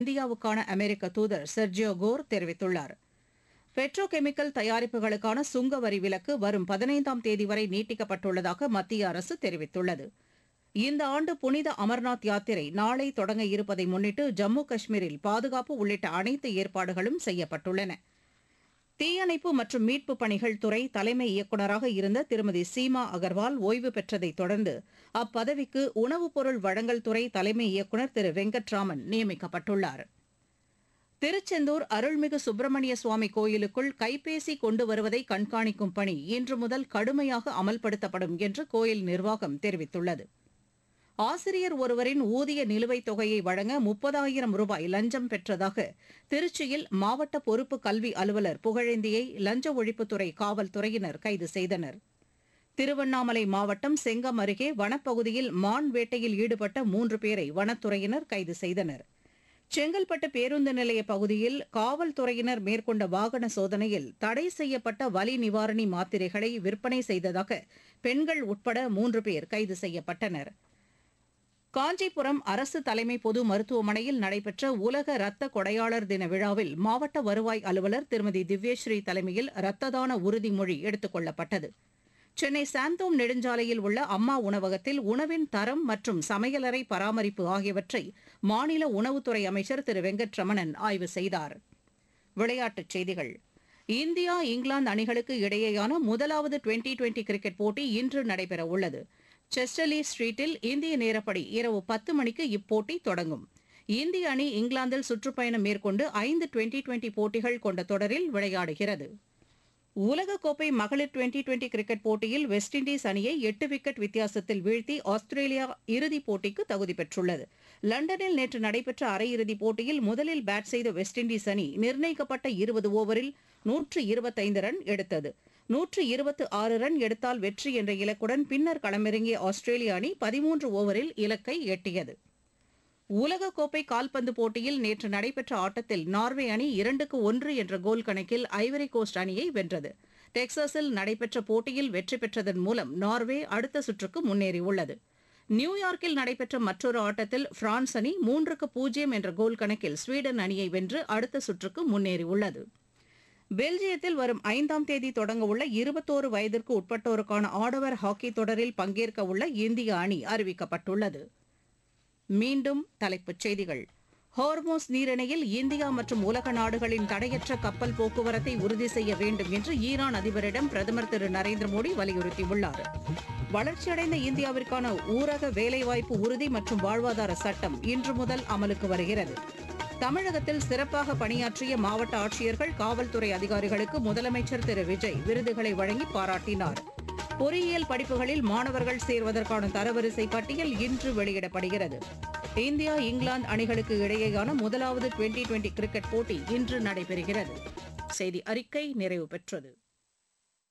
இந்தியாவுக்கான அமெரிக்க தூதர் செர்ஜியோ கோர் தெரிவித்துள்ளார் பெட்ரோ கெமிக்கல் தயாரிப்புகளுக்கான சுங்க வரி விலக்கு வரும் பதினைந்தாம் தேதி வரை நீட்டிக்கப்பட்டுள்ளதாக மத்திய அரசு தெரிவித்துள்ளது இந்த ஆண்டு புனித அமர்நாத் யாத்திரை நாளை தொடங்க இருப்பதை முன்னிட்டு ஜம்மு காஷ்மீரில் பாதுகாப்பு உள்ளிட்ட அனைத்து ஏற்பாடுகளும் செய்யப்பட்டுள்ளன தீயணைப்பு மற்றும் மீட்பு பணிகள் துறை தலைமை இயக்குநராக இருந்த திருமதி சீமா அகர்வால் ஓய்வு பெற்றதைத் தொடர்ந்து அப்பதவிக்கு உணவுப் பொருள் வழங்கல் துறை தலைமை இயக்குநர் திரு வெங்கட்ராமன் நியமிக்கப்பட்டுள்ளார் திருச்செந்தூர் அருள்மிகு சுப்பிரமணிய சுவாமி கோயிலுக்குள் கைபேசி கொண்டு வருவதை கண்காணிக்கும் பணி இன்று முதல் கடுமையாக அமல்படுத்தப்படும் என்று கோயில் நிர்வாகம் தெரிவித்துள்ளது ஆசிரியர் ஒருவரின் ஊதிய நிலுவைத் தொகையை வழங்க முப்பதாயிரம் ரூபாய் லஞ்சம் பெற்றதாக திருச்சியில் மாவட்ட பொறுப்பு கல்வி அலுவலர் புகழேந்தியை லஞ்ச ஒழிப்புத்துறை காவல்துறையினர் கைது செய்தனர் திருவண்ணாமலை மாவட்டம் செங்கம் அருகே வனப்பகுதியில் மான் வேட்டையில் ஈடுபட்ட மூன்று பேரை வனத்துறையினர் கைது செய்தனர் செங்கல்பட்டு பேருந்து நிலைய பகுதியில் காவல்துறையினர் மேற்கொண்ட வாகன சோதனையில் தடை செய்யப்பட்ட வலி நிவாரணி மாத்திரைகளை விற்பனை செய்ததாக பெண்கள் உட்பட மூன்று பேர் கைது செய்யப்பட்டனர் காஞ்சிபுரம் அரசு தலைமை பொது மருத்துவமனையில் நடைபெற்ற உலக இரத்த கொடையாளர் தின விழாவில் மாவட்ட வருவாய் அலுவலர் திருமதி திவ்யஸ்ரீ தலைமையில் இரத்த தான உறுதிமொழி எடுத்துக் கொள்ளப்பட்டது சென்னை சாந்தோம் நெடுஞ்சாலையில் உள்ள அம்மா உணவகத்தில் உணவின் தரம் மற்றும் சமையலறை பராமரிப்பு ஆகியவற்றை மாநில உணவுத்துறை அமைச்சர் திரு வெங்கட்ரமணன் ஆய்வு செய்தார் விளையாட்டுச் செய்திகள் இந்தியா இங்கிலாந்து அணிகளுக்கு இடையேயான முதலாவது டுவெண்டி டுவெண்டி கிரிக்கெட் போட்டி இன்று நடைபெறவுள்ளது செஸ்டர்லி ஸ்ட்ரீட்டில் இந்திய நேரப்படி இரவு பத்து மணிக்கு இப்போட்டி தொடங்கும் இந்திய அணி இங்கிலாந்தில் சுற்றுப்பயணம் மேற்கொண்டு ஐந்து டுவெண்டி டுவெண்டி போட்டிகள் கொண்ட தொடரில் விளையாடுகிறது உலகக்கோப்பை மகளிர் டுவெண்டி டுவெண்டி கிரிக்கெட் போட்டியில் வெஸ்ட் இண்டீஸ் அணியை எட்டு விக்கெட் வித்தியாசத்தில் வீழ்த்தி ஆஸ்திரேலியா இறுதிப் போட்டிக்கு தகுதி பெற்றுள்ளது லண்டனில் நேற்று நடைபெற்ற அரையிறுதிப் போட்டியில் முதலில் பேட் செய்த வெஸ்ட் இண்டீஸ் அணி நிர்ணயிக்கப்பட்ட இருபது ஓவரில் நூற்று இருபத்தைந்து ரன் எடுத்தது நூற்று இருபத்து ஆறு ரன் எடுத்தால் வெற்றி என்ற இலக்குடன் பின்னர் களமிறங்கிய ஆஸ்திரேலிய அணி பதிமூன்று ஓவரில் இலக்கை எட்டியது உலகக்கோப்பை கால்பந்து போட்டியில் நேற்று நடைபெற்ற ஆட்டத்தில் நார்வே அணி இரண்டுக்கு ஒன்று என்ற கோல் கணக்கில் ஐவரி கோஸ்ட் அணியை வென்றது டெக்சாஸில் நடைபெற்ற போட்டியில் வெற்றி பெற்றதன் மூலம் நார்வே அடுத்த சுற்றுக்கு முன்னேறியுள்ளது நியூயார்க்கில் நடைபெற்ற மற்றொரு ஆட்டத்தில் பிரான்ஸ் அணி மூன்றுக்கு பூஜ்ஜியம் என்ற கோல் கணக்கில் ஸ்வீடன் அணியை வென்று அடுத்த சுற்றுக்கு முன்னேறியுள்ளது பெல்ஜியத்தில் வரும் ஐந்தாம் தேதி தொடங்கவுள்ள இருபத்தோரு வயதிற்கு உட்பட்டோருக்கான ஆடவர் ஹாக்கி தொடரில் பங்கேற்க உள்ள இந்திய அணி அறிவிக்கப்பட்டுள்ளது மீண்டும் தலைப்புச் செய்திகள் ஹார்மோஸ் நீரிணையில் இந்தியா மற்றும் உலக நாடுகளின் தடையற்ற கப்பல் போக்குவரத்தை உறுதி செய்ய வேண்டும் என்று ஈரான் அதிபரிடம் பிரதமர் திரு நரேந்திர மோடி வலியுறுத்தியுள்ளார் வளர்ச்சியடைந்த இந்தியாவிற்கான ஊரக வேலைவாய்ப்பு உறுதி மற்றும் வாழ்வாதார சட்டம் இன்று முதல் அமலுக்கு வருகிறது தமிழகத்தில் சிறப்பாக பணியாற்றிய மாவட்ட ஆட்சியர்கள் காவல்துறை அதிகாரிகளுக்கு முதலமைச்சர் திரு விஜய் விருதுகளை வழங்கி பாராட்டினார் பொறியியல் படிப்புகளில் மாணவர்கள் சேர்வதற்கான தரவரிசை பட்டியல் இன்று வெளியிடப்படுகிறது இந்தியா இங்கிலாந்து அணிகளுக்கு இடையேயான முதலாவது டுவெண்டி டுவெண்டி கிரிக்கெட் போட்டி இன்று நடைபெறுகிறது செய்தி அறிக்கை நிறைவு பெற்றது